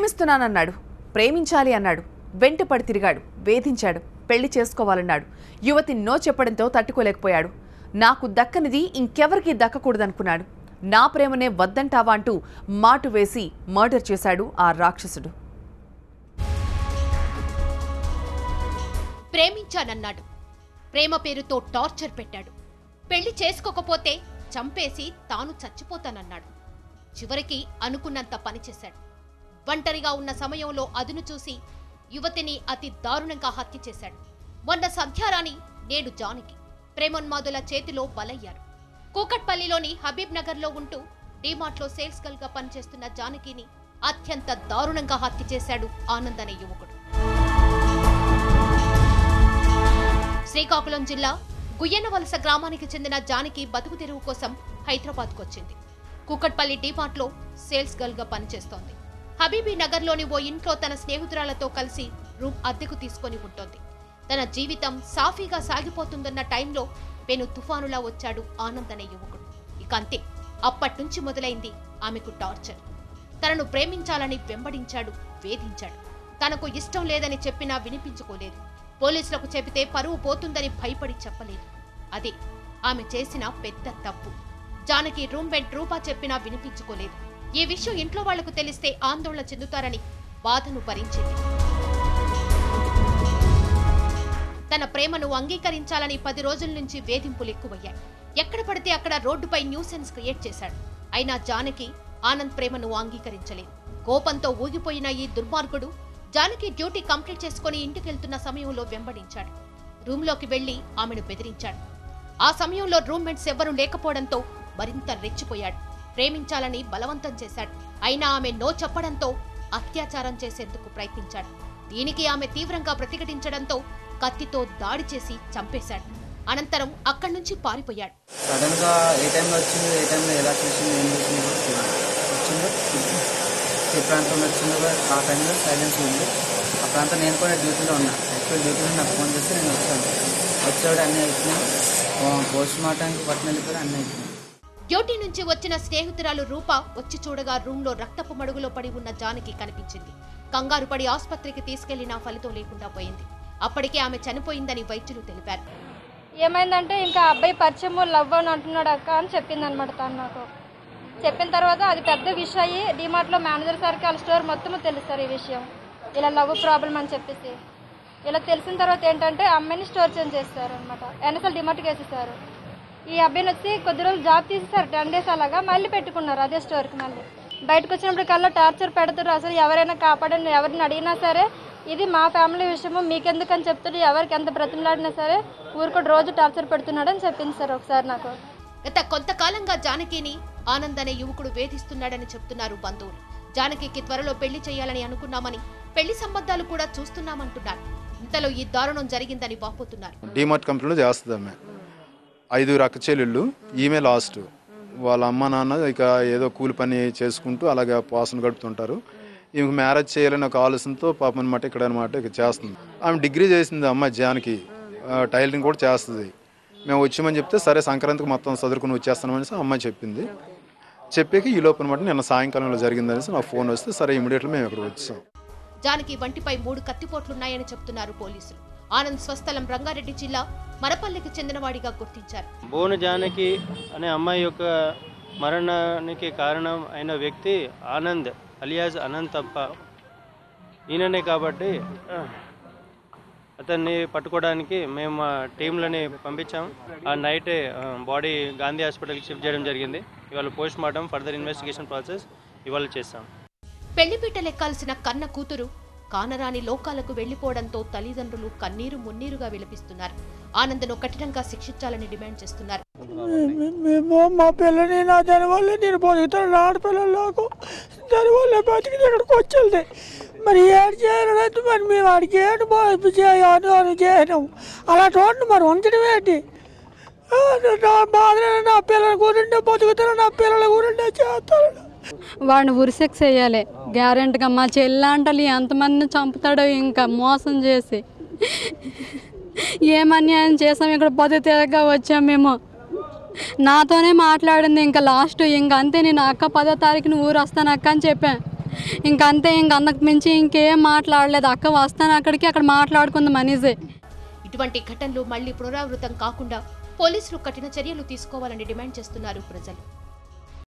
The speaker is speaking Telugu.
ప్రేమిస్తున్నానన్నాడు ప్రేమించాలి అన్నాడు వెంటపడి తిరిగాడు వేధించాడు పెళ్లి చేసుకోవాలన్నాడు యువతి నో చెప్పడంతో తట్టుకోలేకపోయాడు నాకు దక్కనిది ఇంకెవరికీ దక్కకూడదనుకున్నాడు నా ప్రేమనే వద్దంటావా అంటూ మాటు వేసి మర్డర్ చేశాడు ఆ రాక్షసుడు ప్రేమించానన్నాడు ప్రేమ పేరుతో టార్చర్ పెట్టాడు పెళ్లి చేసుకోకపోతే చంపేసి తాను చచ్చిపోతానన్నాడు చివరికి అనుకున్నంత పనిచేశాడు ఒంటరిగా ఉన్న సమయంలో అదును చూసి యువతిని అతి దారుణంగా హత్య చేశాడు మొన్న సంధ్యారాణి నేడు జానకి ప్రేమోన్మాదుల చేతిలో బలయ్యారు కూకట్పల్లిలోని హబీబ్ నగర్లో ఉంటూ డీమార్ట్లో సేల్స్ గర్ల్ గా పనిచేస్తున్న జానకిని అత్యంత దారుణంగా హత్య చేశాడు ఆనంద్ అనే యువకుడు శ్రీకాకుళం జిల్లా గుయ్యనవలస గ్రామానికి చెందిన జానకి బతుకు తెరువు కోసం హైదరాబాద్కు వచ్చింది కూకట్పల్లి డీమార్ట్లో సేల్స్ గర్ల్ గా పనిచేస్తోంది హబీబీ నగర్లోని ఓ ఇంట్లో తన స్నేహితురాలతో కలిసి రూమ్ అద్దెకు తీసుకొని ఉంటోంది తన జీవితం సాఫీగా సాగిపోతుందన్న టైంలో పెను తుఫానులా వచ్చాడు ఆనంద్ అనే యువకుడు ఇక అంతే అప్పట్నుంచి మొదలైంది ఆమెకు టార్చర్ తనను ప్రేమించాలని వెంబడించాడు వేధించాడు తనకు ఇష్టం లేదని చెప్పినా వినిపించుకోలేదు పోలీసులకు చెబితే పరువు పోతుందని భయపడి చెప్పలేదు అదే ఆమె చేసిన పెద్ద తప్పు జానకి రూమ్మేట్ రూపా చెప్పినా వినిపించుకోలేదు ఈ విషయం ఇంట్లో వాళ్లకు తెలిస్తే ఆందోళన చెందుతారని బాధను భరించింది తన ప్రేమను అంగీకరించాలని పది రోజుల నుంచి వేధింపులు ఎక్కువయ్యాయి ఎక్కడ పడితే అక్కడ రోడ్డుపై న్యూసెన్స్ క్రియేట్ చేశాడు అయినా జానకి ఆనంద్ ప్రేమను అంగీకరించలేదు కోపంతో ఊగిపోయిన ఈ దుర్మార్గుడు జానకి డ్యూటీ కంప్లీట్ చేసుకుని ఇంటికెళ్తున్న సమయంలో వెంబడించాడు రూమ్లోకి వెళ్లి ఆమెను బెదిరించాడు ఆ సమయంలో రూమ్మేట్స్ ఎవ్వరూ లేకపోవడంతో మరింత రెచ్చిపోయాడు ప్రేమించాలని బలవంతం చేశాడు అయినా ఆమె నో చెప్పడంతో అత్యాచారం చేసేందుకు ప్రయత్నించాడు దీనికి ఆమె తీవ్రంగా ప్రతిఘటించడంతో కత్తితో దాడి చేసి చంపేశాడు అనంతరం అక్కడి నుంచి పారిపోయాడు సడన్ గా ఏ టైంలో వచ్చిందో ఏ టైంలో ఎలా చూసిందో ఏం చూసిందో కూడా తెలియదు వచ్చిందో ఏ ప్రాంతంలో వచ్చిందో కూడా ఆ టైంలో సైలెన్స్ ఉంది ఆ ప్రాంతం నేను కూడా డ్యూటీలో ఉన్నా యాక్చువల్ డ్యూటీలో నాకు ఫోన్ చేస్తే నేను వచ్చాను వచ్చేవాడు అన్నీ అయిపోయినాయి పోస్ట్ మార్టానికి పట్టణాలు కూడా అన్నీ అయిపోయినాయి డ్యూటీ నుంచి వచ్చిన స్నేహితురాలు రూప వచ్చి చూడగా రూమ్లో రక్తపు మడుగులో పడి ఉన్న జానకి కనిపించింది కంగారు పడి ఆసుపత్రికి తీసుకెళ్లినా ఫలితం లేకుండా పోయింది అప్పటికే ఆమె చనిపోయిందని వైద్యులు తెలిపారు ఏమైందంటే ఇంకా అబ్బాయి పరిచయం లవ్ అని అంటున్నాడు అక్క అని చెప్పింది అనమాట తను నాకు చెప్పిన తర్వాత అది పెద్ద విషయం అయ్యి డిమార్ట్లో మేనేజర్ సార్కి వాళ్ళ స్టోర్ మొత్తం తెలుస్తారు ఈ విషయం ఇలా లవ్ ప్రాబ్లం అని చెప్పేసి ఇలా తెలిసిన తర్వాత ఏంటంటే అమ్మాయిని స్టోర్ చేంజ్ చేస్తారు అనమాట ఎన్ఎస్ఎల్ డిమార్ట్కి వేసేసారు ఈ అబ్బాయిని వచ్చి కొద్ది రోజులు జాబ్ తీసేసారు టెన్ డేస్ అలాగా మళ్ళీ పెట్టుకున్నారు అదే స్టోర్కి మళ్ళీ బయటకు వచ్చినప్పుడు కల్లా టార్చర్ పెడతారు అసలు ఎవరైనా కాపాడండి ఎవరిని అడిగినా సరే ఇది మా ఫ్యామిలీ విషయము మీకెందుకు అని చెప్తాడు ఎవరికి ఎంత బ్రతిమలాడినా సరే ఊరుకోటి రోజు టార్చర్ పెడుతున్నాడు అని చెప్పింది సార్ ఒకసారి నాకు గత కొంతకాలంగా జానకిని ఆనంద్ అనే యువకుడు వేధిస్తున్నాడని చెప్తున్నారు బంధువులు జానకికి త్వరలో పెళ్లి చేయాలని అనుకున్నామని పెళ్లి సంబంధాలు కూడా చూస్తున్నామంటున్నారు ఇంతలో ఈ దారుణం జరిగిందని వాపోతున్నారు డీమార్ట్ కంపెనీలో చేస్తుంది ఆమె ఐదుగురు అక్క చెల్లెళ్ళు ఈమె లాస్ట్ వాళ్ళ అమ్మ నాన్న ఇక ఏదో కూలి పని చేసుకుంటూ అలాగే పోసన గడుపుతుంటారు ఈమెకు మ్యారేజ్ చేయాలని ఒక ఆలోచనతో పాపం అనమాట ఇక్కడ అనమాట ఇక చేస్తుంది ఆమె డిగ్రీ చేసింది అమ్మాయి జానకి ఆ, టైలరింగ్ కూడా చేస్తుంది మేము వచ్చామని చెప్తే సరే సంక్రాంతికి మొత్తం చదువుకుని వచ్చేస్తామనేసి ఆ అమ్మాయి చెప్పింది చెప్పాక ఈ లోపు అనమాట నిన్న సాయంకాలంలో జరిగిందనేసి నాకు ఫోన్ వస్తే సరే ఇమీడియట్గా మేము ఇక్కడ వచ్చాం జానకి వంటిపై మూడు కత్తిపోట్లున్నాయని చెప్తున్నారు పోలీసులు ఆనంద్ స్వస్థలం రంగారెడ్డి జిల్లా మరపల్లికి చెందినవాడిగా గుర్తించారు బోను జానకి అనే అమ్మాయి యొక్క మరణానికి కారణం అయిన వ్యక్తి ఆనంద్ అలియాజ్ అనంత్ తప్ప ఈయననే కాబట్టి ఆ, అతన్ని పట్టుకోవడానికి మేము మా టీంలని పంపించాం ఆ నైటే ఆ, బాడీ గాంధీ హాస్పిటల్కి షిఫ్ట్ చేయడం జరిగింది ఇవాళ post mortem further investigation process ఇవాళ చేస్తాం పెళ్లిపీట లెక్కాల్సిన కన్న కూతురు కానరాని లోకాలకు వెళ్లిపోవడంతో తల్లిదండ్రులు కన్నీరు మున్నీరుగా విలపిస్తున్నారు ఆనందను కఠినంగా శిక్షించాలని డిమాండ్ చేస్తున్నారు మేము మా పిల్లని నా దానివల్ల నేను బతుకుతాను నా ఆడపిల్లలు నాకు దానివల్ల బతికి ఇక్కడికి వచ్చేది మరి ఏడు చేయాలంటే మరి మేము ఆడికి ఏడు చేయను అని చేయను అలా చూడండి మరి ఉంచడం ఏంటి ఆ, నా బాధ నా పిల్లల గురిండే బతుకుతాను నా పిల్లల గురిండే చేస్తాను వాడిని ఉరిసెక్స్ వేయాలి గ్యారెంటీగా మా చెల్లాంటలు ఎంతమందిని చంపుతాడో ఇంకా మోసం చేసి ఏం అన్యాయం చేసాం ఇక్కడ పొద్దు తిరగగా వచ్చాం మేము నాతోనే మాట్లాడింది ఇంకా లాస్ట్ ఇంక అంతే నేను అక్క పదో తారీఖున ఊరు వస్తాను అక్క అని చెప్పాను ఇంక అంతే ఇంక అంతకు మించి ఇంకేం మాట్లాడలేదు అక్క వస్తాను అక్కడికి అక్కడ మాట్లాడుకుందాం అనేసి ఇటువంటి ఘటనలు మళ్లీ పునరావృతం కాకుండా పోలీసులు కఠిన చర్యలు తీసుకోవాలని డిమాండ్ చేస్తున్నారు ప్రజలు